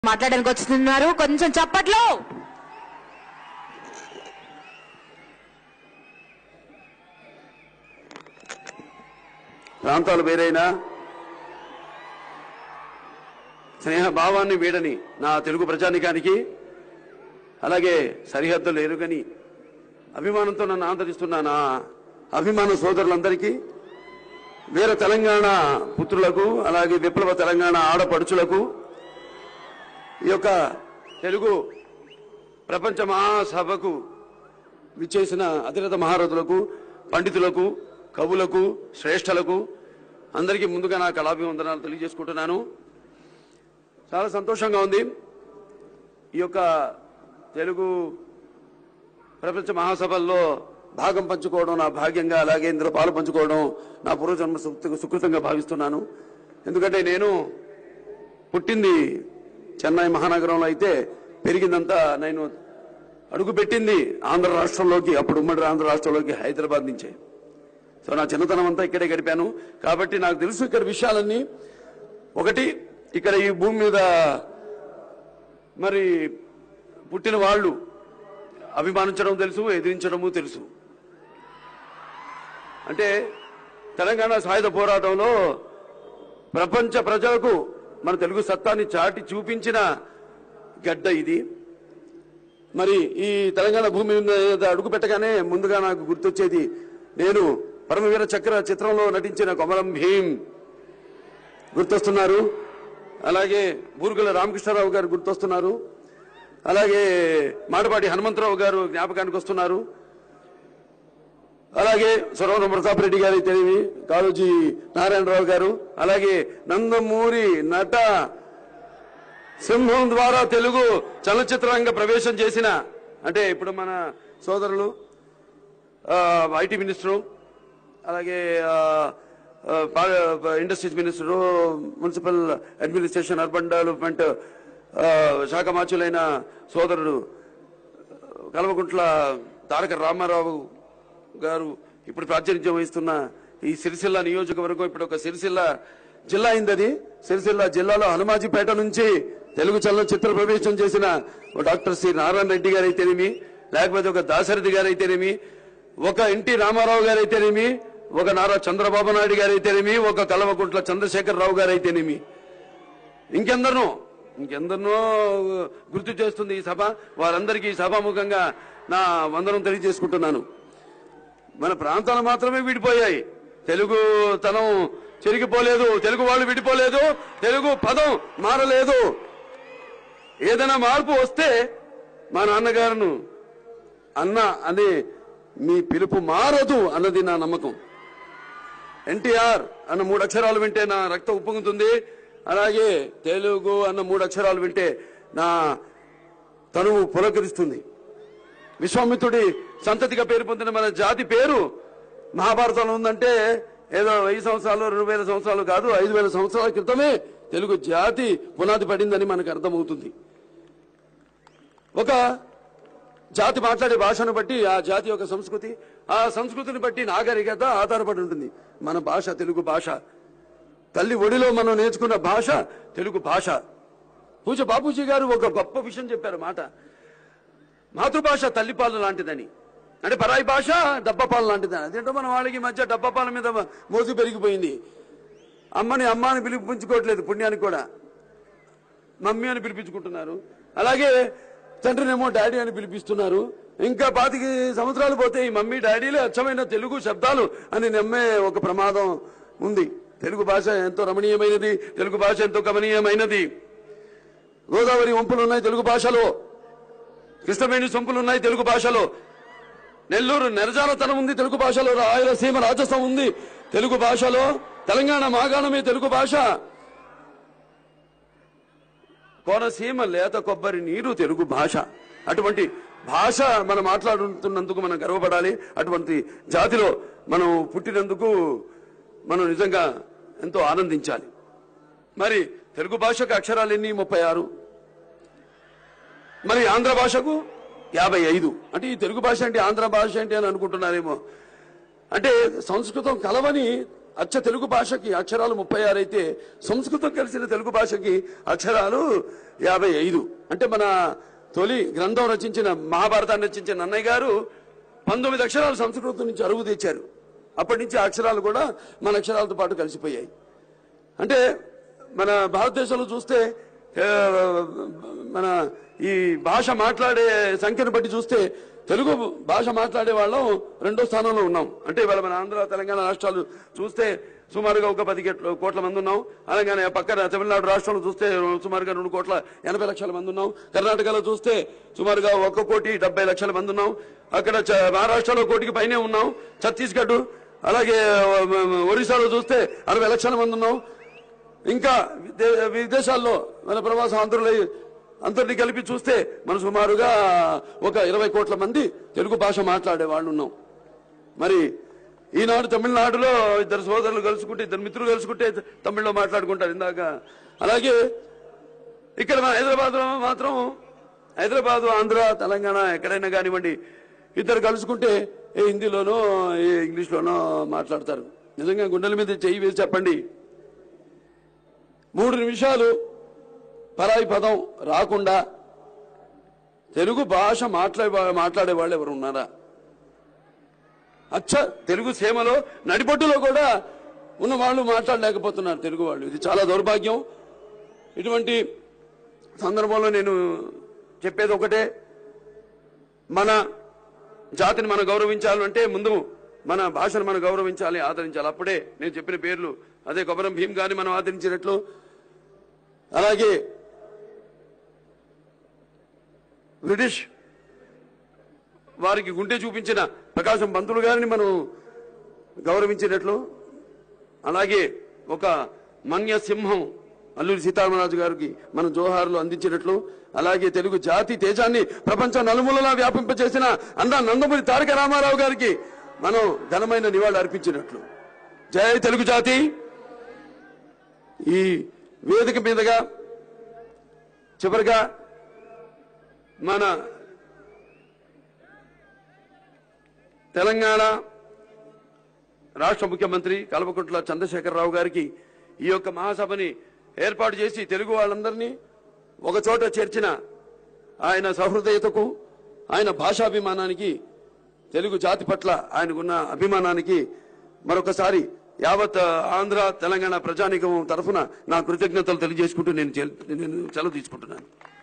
మాట్లాడడానికి వస్తున్నారు కొంచెం చప్పట్లో ప్రాంతాలు వేరైనా స్నేహ భావాన్ని వీడని నా తెలుగు ప్రజానికానికి అలాగే సరిహద్దులు ఎరుగని అభిమానంతో నన్ను ఆదరిస్తున్న నా అభిమాన సోదరులందరికీ వీర తెలంగాణ పుత్రులకు అలాగే విప్లవ తెలంగాణ ఆడపడుచులకు ఈ యొక్క తెలుగు ప్రపంచ మహాసభకు విచ్చేసిన అతిరథ మహారథులకు పండితులకు కవులకు శ్రేష్ఠలకు అందరికీ ముందుగా నా కళాభివందనాలు తెలియజేసుకుంటున్నాను చాలా సంతోషంగా ఉంది ఈ యొక్క తెలుగు ప్రపంచ మహాసభల్లో భాగం పంచుకోవడం నా భాగ్యంగా అలాగే ఇందులో పాలు పంచుకోవడం నా పూర్వజన్మ సుకృ- సుకృతంగా భావిస్తున్నాను ఎందుకంటే నేను పుట్టింది చెన్నై మహానగరంలో అయితే పెరిగిందంతా నేను అడుగు పెట్టింది ఆంధ్ర రాష్ట్రంలోకి అప్పుడు ఉమ్మడి ఆంధ్ర రాష్ట్రంలోకి హైదరాబాద్ నుంచే సో నా చిన్నతనం అంతా ఇక్కడే గడిపాను కాబట్టి నాకు తెలుసు ఇక్కడ విషయాలన్నీ ఒకటి ఇక్కడ ఈ భూమి మీద మరి పుట్టిన వాళ్ళు అభిమానించడం తెలుసు ఎదిరించడము తెలుసు అంటే తెలంగాణ సాయుధ పోరాటంలో ప్రపంచ ప్రజలకు మన తెలుగు సత్తాన్ని చాటి చూపించిన గడ్డ ఇది మరి ఈ తెలంగాణ భూమి మీద అడుగు పెట్టగానే ముందుగా నాకు గుర్తొచ్చేది నేను పరమవీర చక్ర చిత్రంలో నటించిన కొమరం భీం గుర్తొస్తున్నారు అలాగే బూరుగుల రామకృష్ణారావు గారు గుర్తొస్తున్నారు అలాగే మాటపాటి హనుమంతరావు గారు జ్ఞాపకానికి వస్తున్నారు అలాగే సర్వన ప్రతాప్ రెడ్డి గారి తెలివి కాళోజీ నారాయణరావు గారు అలాగే నందమూరి నట సింహం ద్వారా తెలుగు చలనచిత్ర రంగ ప్రవేశం చేసిన అంటే ఇప్పుడు మన సోదరులు ఆ, ఐటీ మినిస్టరు అలాగే ఆ, ఆ, పా- industries minister municipal administration urban development ఆ, శాఖ మార్చులైన సోదరుడు కల్వకుంట్ల తారక రామారావు గారు ఇప్పుడు ప్రాతినిధ్యం వహిస్తున్న ఈ సిరిసిల్ల నియోజకవర్గం ఇప్పుడు ఒక సిరిసిల్ల జిల్లా అయింది అది సిరిసిల్ల జిల్లాలో హనుమాజీపేట నుంచి తెలుగు చలనచిత్ర ప్రవేశం చేసిన ఒక డాక్టర్ సి నారాయణ రెడ్డి గారు అయితేనేమి లేకపోతే ఒక దాశరథి గారు అయితేనేమి ఒక ఎన్టీ రామారావు గారు అయితేనేమి ఒక నారా చంద్రబాబు నాయుడు గారు అయితేనేమి ఒక కల్వకుంట్ల చంద్రశేఖర్ రావు గారు అయితేనేమి ఇంకెందరినో ఇంకెందరినో గుర్తు చేస్తుంది ఈ సభ వారందరికీ ఈ సభాముఖంగా నా వందనం తెలియజేసుకుంటున్నాను మన ప్రాంతాలు మాత్రమే విడిపోయాయి తెలుగు తనం చెరిగిపోలేదు తెలుగు వాళ్ళు విడిపోలేదు తెలుగు పదం మారలేదు ఏదైనా మార్పు వస్తే మా నాన్నగారును అన్న అనే మీ పిలుపు మారదు అన్నది నా నమ్మకం ఎన్టీఆర్ అన్న మూడు అక్షరాలు వింటే నా రక్తం ఉప్పొంగుతుంది అలాగే తెలుగు అన్న మూడు అక్షరాలు వింటే నా తనువు పులకరిస్తుంది విశ్వామిత్రుడి సంతతిగా పేరు పొందిన మన జాతి పేరు మహాభారతంలో ఉందంటే ఏదో వెయ్యి సంవత్సరాలు రెండు వేల సంవత్సరాలు కాదు ఐదు వేల సంవత్సరాల క్రితమే తెలుగు జాతి పునాది పడిందని మనకు అర్థమవుతుంది ఒక జాతి మాట్లాడే భాషను బట్టి ఆ జాతి యొక్క సంస్కృతి ఆ సంస్కృతిని బట్టి నాగరికత ఆధారపడి ఉంటుంది మన భాష తెలుగు భాష తల్లి ఒడిలో మనం నేర్చుకున్న భాష తెలుగు భాష పూజ బాపూజీ గారు ఒక గొప్ప విషయం చెప్పారు మాట మాతృభాష తల్లిపాలు లాంటిదని అంటే పరాయి భాష డబ్బపాలు లాంటిదని అదేంటో మన వాళ్ళకి ఈ మధ్య డబ్బపాల మీద మోజు పెరిగిపోయింది అమ్మని అమ్మ అని పిలిపించుకోవట్లేదు పుణ్యానికి కూడా మమ్మీ అని పిలిపించుకుంటున్నారు అలాగే తండ్రినేమో డాడీ అని పిలిపిస్తున్నారు ఇంకా పాతికి సంవత్సరాలు పోతే ఈ మమ్మీ డాడీలే అచ్చమైన తెలుగు శబ్దాలు అని నమ్మే ఒక ప్రమాదం ఉంది తెలుగు భాష ఎంతో రమణీయమైనది తెలుగు భాష ఎంతో గమనీయమైనది గోదావరి వంపులు ఉన్నాయి తెలుగు భాషలో కృష్ణవేణి సొంపులు ఉన్నాయి తెలుగు భాషలో నెల్లూరు నెరజాలతనం ఉంది తెలుగు భాషలో రాయలసీమ రాజసం ఉంది తెలుగు భాషలో తెలంగాణ మాగాణమే తెలుగు భాష కోనసీమ లేత కొబ్బరి నీరు తెలుగు భాష అటువంటి భాష మనం మాట్లాడుతున్నందుకు మనం గర్వపడాలి అటువంటి జాతిలో మనం పుట్టినందుకు మనం నిజంగా ఎంతో ఆనందించాలి మరి తెలుగు భాషకు అక్షరాలు ఎన్ని ముప్పై ఆరు మరి ఆంధ్ర భాషకు యాభై ఐదు అంటే ఈ తెలుగు భాష అంటే ఆంధ్ర భాష అంటే అని అనుకుంటున్నారేమో అంటే సంస్కృతం కలవని అచ్చ తెలుగు భాషకి అక్షరాలు ముప్పై ఆరు అయితే సంస్కృతం కలిసిన తెలుగు భాషకి అక్షరాలు యాభై ఐదు అంటే మన తొలి గ్రంథం రచించిన మహాభారతాన్ని రచించిన నన్నయ్య గారు పంతొమ్మిది అక్షరాలు సంస్కృతం నుంచి అరువు తెచ్చారు అప్పటి నుంచి ఆ అక్షరాలు కూడా మన అక్షరాలతో పాటు కలిసిపోయాయి అంటే మన భారతదేశంలో చూస్తే ఆ, మన ఈ భాష మాట్లాడే సంఖ్యను బట్టి చూస్తే తెలుగు భాష మాట్లాడే వాళ్ళం రెండో స్థానంలో ఉన్నాం అంటే ఇవాళ మన ఆంధ్ర తెలంగాణ రాష్ట్రాలు చూస్తే సుమారుగా ఒక పది గెట్ల- కోట్ల మంది ఉన్నాం అలాగే పక్కన తమిళనాడు రాష్ట్రంలో చూస్తే సుమారుగా రెండు కోట్ల ఎనభై లక్షల మంది ఉన్నాం కర్ణాటకలో చూస్తే సుమారుగా ఒక కోటి డెబ్బై లక్షల మంది ఉన్నాం అక్కడ చ- మహారాష్ట్రలో కోటికి పైనే ఉన్నాం ఛత్తీస్గఢ్ అలాగే ఆ, ఒరిస్సాలో చూస్తే అరవై లక్షల మంది ఉన్నాం ఇంకా విదే- విదేశాల్లో మన ప్రవాస ఆంధ్రులై అందరినీ కలిపి చూస్తే మనం సుమారుగా ఒక ఇరవై కోట్ల మంది తెలుగు భాష మాట్లాడే వాళ్ళు ఉన్నాం మరి ఈనాడు తమిళనాడులో ఇద్దరు సోదరులు కలుసుకుంటే ఇద్దరు మిత్రులు కలుసుకుంటే తమిళ్లో మాట్లాడుకుంటారు ఇందాక అలాగే ఇక్కడ మన హైదరాబాద్ లో మాత్రం హైదరాబాద్ ఆంధ్ర తెలంగాణ ఎక్కడైనా కానివ్వండి ఇద్దరు కలుసుకుంటే ఏ హిందీలోనో ఏ ఇంగ్లీష్లోనో మాట్లాడతారు నిజంగా గుండెల మీద చెయ్యి వేసి చెప్పండి మూడు నిమిషాలు పరాయి పదం రాకుండా తెలుగు భాష మాట్లాడే మాట్లాడే వాళ్ళు ఎవరు ఉన్నారా అచ్చ తెలుగు సీమలో నడిబొడ్డులో కూడా ఉన్న వాళ్ళు మాట్లాడలేకపోతున్నారు తెలుగు వాళ్ళు ఇది చాలా దౌర్భాగ్యం ఇటువంటి సందర్భంలో నేను చెప్పేది ఒకటే మన జాతిని మనం గౌరవించాలంటే ముందు మన భాషను మనం గౌరవించాలి ఆదరించాలి అప్పుడే నేను చెప్పిన పేర్లు అదే కొబ్బరం భీమ్ గారిని మనం ఆదరించినట్లు అలాగే బ్రిటిష్ వారికి గుండె చూపించిన ప్రకాశం పంతులు గారిని మనం గౌరవించినట్లు అలాగే ఒక మన్య సింహం అల్లూరి సీతారామరాజు గారికి మనం జోహార్లు అందించినట్లు అలాగే తెలుగు జాతి తేజాన్ని ప్రపంచ నలుమూలలా వ్యాపింపచేసిన అన్న నందమూరి తారక రామారావు గారికి మనం ఘనమైన నివాళి అర్పించినట్లు జై తెలుగు జాతి ఈ వేదిక మీదుగా చివరిగా మన తెలంగాణ రాష్ట్ర ముఖ్యమంత్రి కల్వకుంట్ల చంద్రశేఖరరావు గారికి ఈ యొక్క మహాసభని ఏర్పాటు చేసి తెలుగు వాళ్ళందరినీ ఒక చోట చేర్చిన ఆయన సహృదయతకు ఆయన భాషాభిమానానికి తెలుగు జాతి పట్ల ఆయనకున్న అభిమానానికి మరొకసారి యావత్ ఆంధ్ర తెలంగాణ ప్రజానికం తరఫున నా కృతజ్ఞతలు తెలియజేసుకుంటూ నేను చెల్- నేను సెలవు తీసుకుంటున్నాను